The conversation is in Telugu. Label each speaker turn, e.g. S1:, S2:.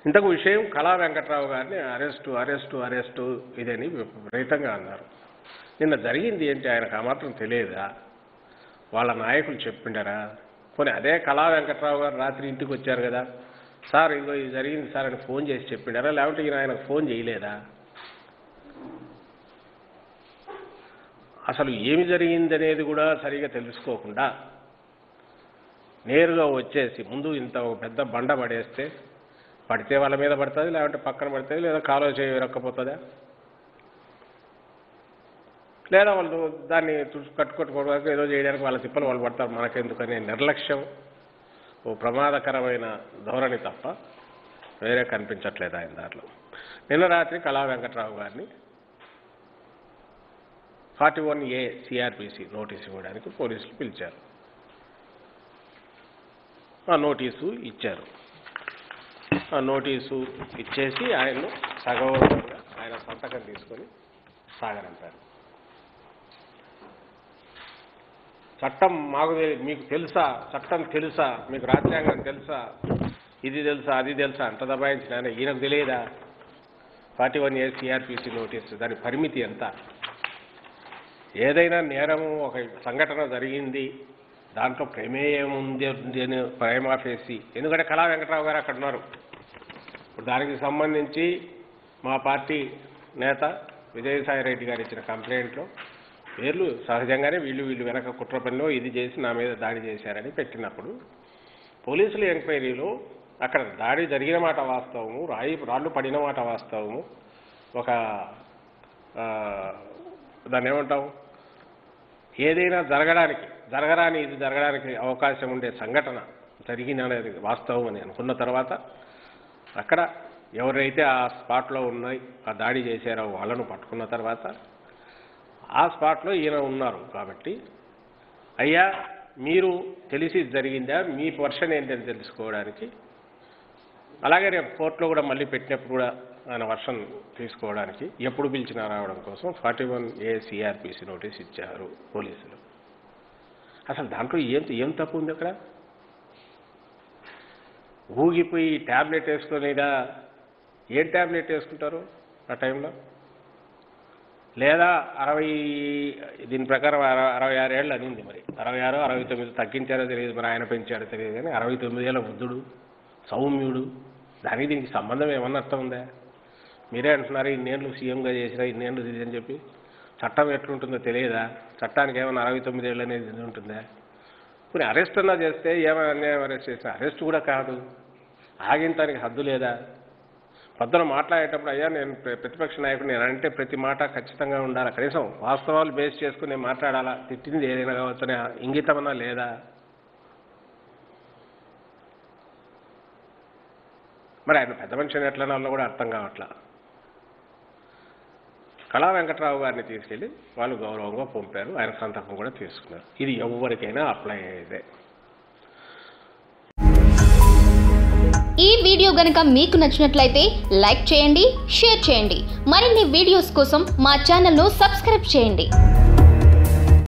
S1: ఇంతకు విషయం కళా వెంకట్రావు గారిని అరెస్టు అరెస్టు అరెస్టు ఇదని విపరీతంగా అన్నారు నిన్న జరిగింది ఏంటి ఆయనకు ఆ మాత్రం తెలియదా వాళ్ళ నాయకులు చెప్పిండరా పోనీ అదే కళా వెంకట్రావు గారు రాత్రి ఇంటికి వచ్చారు కదా సార్ ఇదిగో ఇది జరిగింది సార్ అని ఫోన్ చేసి చెప్పిండారా లేకుంటే ఈయన ఆయనకు ఫోన్ చేయలేదా అసలు ఏమి జరిగిందనేది కూడా సరిగా తెలుసుకోకుండా నేరుగా వచ్చేసి ముందు ఇంత ఒక పెద్ద బండ పడేస్తే పడితే వాళ్ళ మీద పడుతుంది లేకుంటే పక్కన పడుతుంది లేదా కాలువ చేయి రక్కపోతుందా లేదా వాళ్ళు దాన్ని తుడుచు కట్టుకొట్టుకోవడానికి ఏదో చేయడానికి వాళ్ళ తిప్పలు వాళ్ళు పడతారు మనకెందుకనే నిర్లక్ష్యం ఓ ప్రమాదకరమైన ధోరణి తప్ప వేరే కనిపించట్లేదు ఆయన దాంట్లో నిన్న రాత్రి కళా వెంకట్రావు గారిని forty one A CRPC notice ఇవ్వడానికి పోలీసులు పిలిచారు ఆ నోటీసు ఇచ్చారు ఆ నోటీసు ఇచ్చేసి ఆయన్ను సగౌరవంగా ఆయన సంతకం తీసుకొని సాగనంపారు చట్టం మాకు తెలి- మీకు తెలుసా చట్టం తెలుసా మీకు రాజ్యాంగం తెలుసా ఇది తెలుసా అది తెలుసా అంత దబాయించిన ఆయన ఈయనకు తెలియదా forty one A CRPC notice దాని పరిమితి ఎంత ఏదైనా నేరము ఒక సంఘటన జరిగింది దాంట్లో ప్రమేయం ఉంది ఉంది అని ప్రేమాఫేసి ఎందుకంటే కళా వెంకటరావు గారు అక్కడ ఉన్నారు ఇప్పుడు దానికి సంబంధించి మా పార్టీ నేత విజయసాయి రెడ్డి గారు ఇచ్చిన కంప్లైంట్లో పేర్లు సహజంగానే వీళ్ళు వీళ్ళు వెనక కుట్ర పనిలో ఇది చేసి నా మీద దాడి చేశారని పెట్టినప్పుడు పోలీసుల ఎంక్వైరీలో అక్కడ దాడి జరిగిన మాట వాస్తవము రాయి రాళ్ళు పడిన మాట వాస్తవము ఒక ఆ, దాన్ని ఏమంటాం ఏదైనా జరగడానికి జరగరాని ఇది జరగడానికి అవకాశం ఉండే సంఘటన జరిగినది వాస్తవం అని అనుకున్న తర్వాత అక్కడ ఎవరైతే ఆ స్పాట్లో ఉన్నాయి ఆ దాడి చేశారో వాళ్ళను పట్టుకున్న తర్వాత ఆ స్పాట్లో ఈయన ఉన్నారు కాబట్టి అయ్యా మీరు తెలిసి జరిగిందా మీ వర్షన్ ఏంటని తెలుసుకోవడానికి అలాగే రేపు కోర్టులో కూడా మళ్ళీ పెట్టినప్పుడు కూడా ఆయన వర్షన్ తీసుకోవడానికి ఎప్పుడు పిలిచినా రావడం కోసం forty one A CRPC notice ఇచ్చారు పోలీసులు అసలు దాంట్లో ఏం ఏం తప్పు ఉంది అక్కడ ఊగిపోయి ట్యాబ్లెట్ వేసుకొనిదా ఏం ట్యాబ్లెట్ వేసుకుంటారు ఆ టైంలో లేదా అరవై దీని ప్రకారం అర- అరవై ఆరు ఏళ్ళు అనింది మరి అరవై ఆరు అరవై తొమ్మిది తగ్గించారో తెలియదు మరి ఆయన పెంచారో తెలియదు కానీ అరవై తొమ్మిది ఏళ్ళ వృద్ధుడు సౌమ్యుడు దానికి దీనికి సంబంధం ఏమన్నా అర్థం ఉందా మీరే అంటున్నారు ఇన్నేళ్ళు సీఎంగా చేసినా ఇన్నేళ్ళు ఇది అని చెప్పి చట్టం ఎట్లుంటుందో తెలియదా చట్టానికి ఏమైనా అరవై తొమ్మిది ఏళ్ళు అనేది ఇది ఉంటుందా ఇప్పుడు అరెస్ట్ అన్నా చేస్తే ఏమైనా అన్యాయం అరెస్ట్ చేసినా అరెస్ట్ కూడా కాదు ఆగింతానికి హద్దు లేదా పొద్దున మాట్లాడేటప్పుడు అయ్యా నేను ప్ర- ప్రతిపక్ష నాయకుడు నేను అంటే ప్రతి మాట ఖచ్చితంగా ఉండాలి కనీసం వాస్తవాలు బేస్ చేసుకుని నేను మాట్లాడాలా తిట్టింది ఏదైనా కావచ్చు అనే ఇంగితమన్నా లేదా మరి ఆయన పెద్ద మనిషిని ఎట్లా అనాలో కూడా అర్థం కావట్లా కళా వెంకట్రావు గారిని తీసుకెళ్ళి వాళ్ళు గౌరవంగా పంపారు ఆయన సంతకం కూడా తీసుకున్నారు ఇది ఎవరికైనా అప్లై అయ్యేదే
S2: ఈ వీడియో గనుక మీకు నచ్చినట్లయితే లైక్ చేయండి షేర్ చేయండి మరిన్ని వీడియోస్ కోసం మా ఛానల్ను సబ్స్క్రైబ్ చేయండి